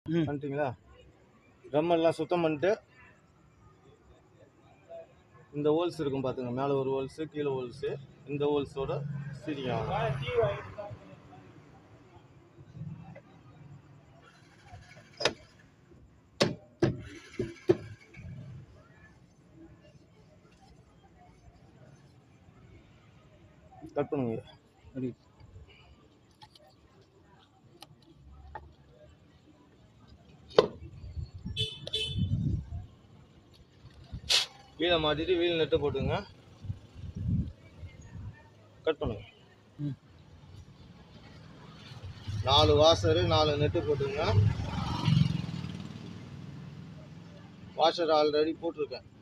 ம். பண்ணிட்டீங்களா ட்ரம் எல்லாம் சுத்தம் பண்ணிட்டு இந்த ஹோல்ஸ் இருக்கும் பார்த்துங்க மேலே ஒரு ஹோல்ஸு கீழே ஹோல்ஸு இந்த ஹோல்ஸோட சிரிக்கும் கட் பண்ணுங்க அப்படி வீலை மாட்டிட்டு வீல் நெட்டு போட்டுங்க கட் பண்ணுங்க ம். நாலு வாசரு நாலு நெட்டு போட்டுங்க வாஷர் ஆல்ரெடி போட்டிருக்கேன்